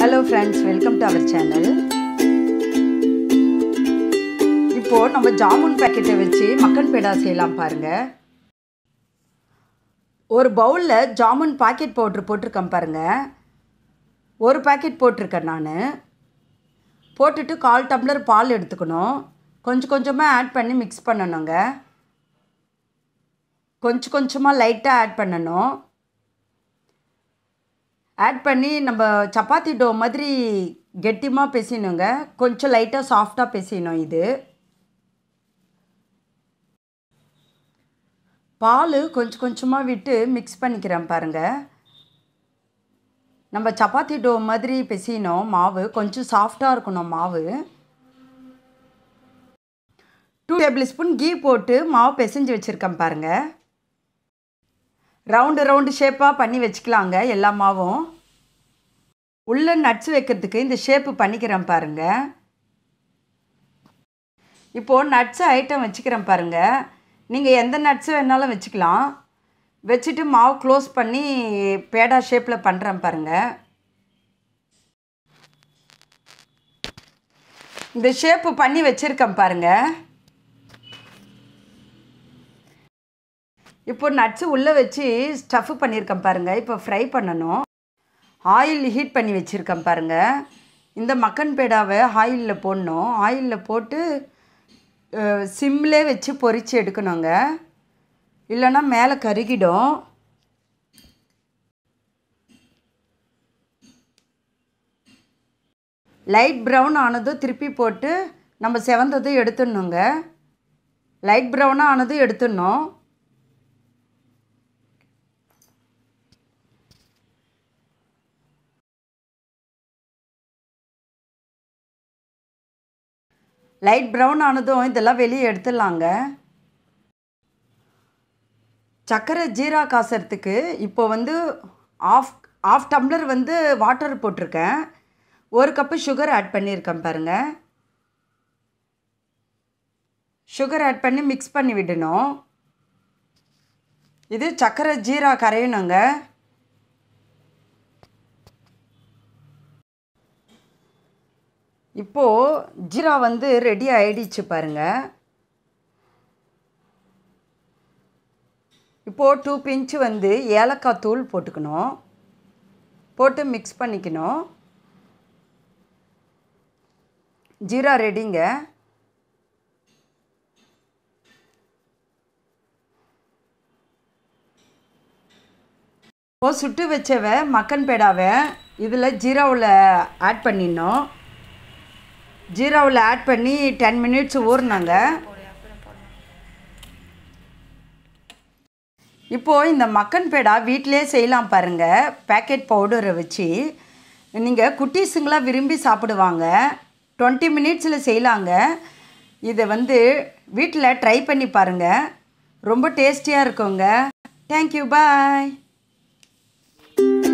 hello friends welcome to our channel இப்போது நம்ம ஜாமுன் பேக்கெட்டை வச்சு மக்கன் பேடா செய்யலாம் பாருங்கள் ஒரு பவுலில் ஜாமுன் பாக்கெட் பவுட்ரு போட்டிருக்கேன் பாருங்கள் ஒரு பாக்கெட் போட்டிருக்கேன் நான் போட்டுட்டு கால் டம்ளர் பால் எடுத்துக்கணும் கொஞ்சம் கொஞ்சமாக ஆட் பண்ணி மிக்ஸ் பண்ணணுங்க கொஞ்சம் கொஞ்சமாக லைட்டாக ஆட் பண்ணணும் ஆட் பண்ணி நம்ம சப்பாத்தி டோ மாதிரி கெட்டிமாக பிசையணுங்க கொஞ்சம் லைட்டாக சாஃப்டாக பிசையணும் இது பால் கொஞ்சம் கொஞ்சமாக விட்டு மிக்ஸ் பண்ணிக்கிறேன் பாருங்கள் நம்ம சப்பாத்தி டோ மாதிரி பிசையணும் மாவு கொஞ்சம் சாஃப்டாக இருக்கணும் மாவு டூ டேபிள் ஸ்பூன் கீ போட்டு மாவு பிசைஞ்சு வச்சுருக்கேன் பாருங்கள் ரவுண்டு ரவுண்டு ஷேப்பாக பண்ணி வச்சுக்கலாங்க எல்லா மாவும் உள்ளே நட்ஸ் வைக்கிறதுக்கு இந்த ஷேப்பு பண்ணிக்கிறேன் பாருங்கள் இப்போது நட்ஸ் ஐட்டம் வச்சுக்கிறேன் பாருங்கள் நீங்கள் எந்த நட்ஸ் வேணாலும் வச்சுக்கலாம் வச்சுட்டு மாவு க்ளோஸ் பண்ணி பேடா ஷேப்பில் பண்ணுறேன் பாருங்கள் இந்த ஷேப்பு பண்ணி வச்சுருக்கேன் பாருங்கள் இப்போ நட்ஸு உள்ளே வச்சு ஸ்டஃப் பண்ணியிருக்கேன் பாருங்கள் இப்போ ஃப்ரை பண்ணணும் ஆயில் ஹீட் பண்ணி வச்சுருக்கேன் பாருங்கள் இந்த மக்கன் பேடாவை ஆயிலில் போடணும் ஆயிலில் போட்டு சிம்லே வச்சு பொரித்து எடுக்கணுங்க இல்லைன்னா மேலே கருகிடும் லைட் ப்ரௌன் ஆனதும் திருப்பி போட்டு நம்ம செவந்ததும் எடுத்துடணுங்க லைட் ப்ரௌனாக ஆனதும் எடுத்துடணும் லைட் ப்ரௌன் ஆனதும் இதெல்லாம் வெளியே எடுத்துடலாங்க சர்க்கரை ஜீரா காசறதுக்கு இப்போ வந்து ஆஃப் ஆஃப் டம்ளர் வந்து வாட்டர் போட்டிருக்கேன் ஒரு கப்பு சுகர் ஆட் பண்ணியிருக்கேன் பாருங்கள் சுகர் ஆட் பண்ணி மிக்ஸ் பண்ணி விடணும் இது சர்க்கரை ஜீரா கரையணுங்க இப்போது ஜீரா வந்து ரெடி ஆகிடுச்சு பாருங்கள் இப்போது டூ பிஞ்சு வந்து ஏலக்காய் தூள் போட்டுக்கணும் போட்டு மிக்ஸ் பண்ணிக்கணும் ஜீரா ரெடிங்க இப்போ சுட்டு வச்சவ மக்கன் பேடாவை இதில் ஜீராவில் ஆட் பண்ணிடணும் ஜீராவில் ஆட் பண்ணி டென் மினிட்ஸ் ஊறினாங்க இப்போது இந்த மக்கன் பேடா வீட்டிலே செய்யலாம் பாருங்கள் பேக்கெட் பவுடரை வச்சு நீங்கள் குட்டீஸுங்களாம் விரும்பி சாப்பிடுவாங்க டுவெண்ட்டி மினிட்ஸில் செய்யலாங்க இதை வந்து வீட்டில் ட்ரை பண்ணி பாருங்கள் ரொம்ப டேஸ்டியாக இருக்குங்க தேங்க்யூ பாய்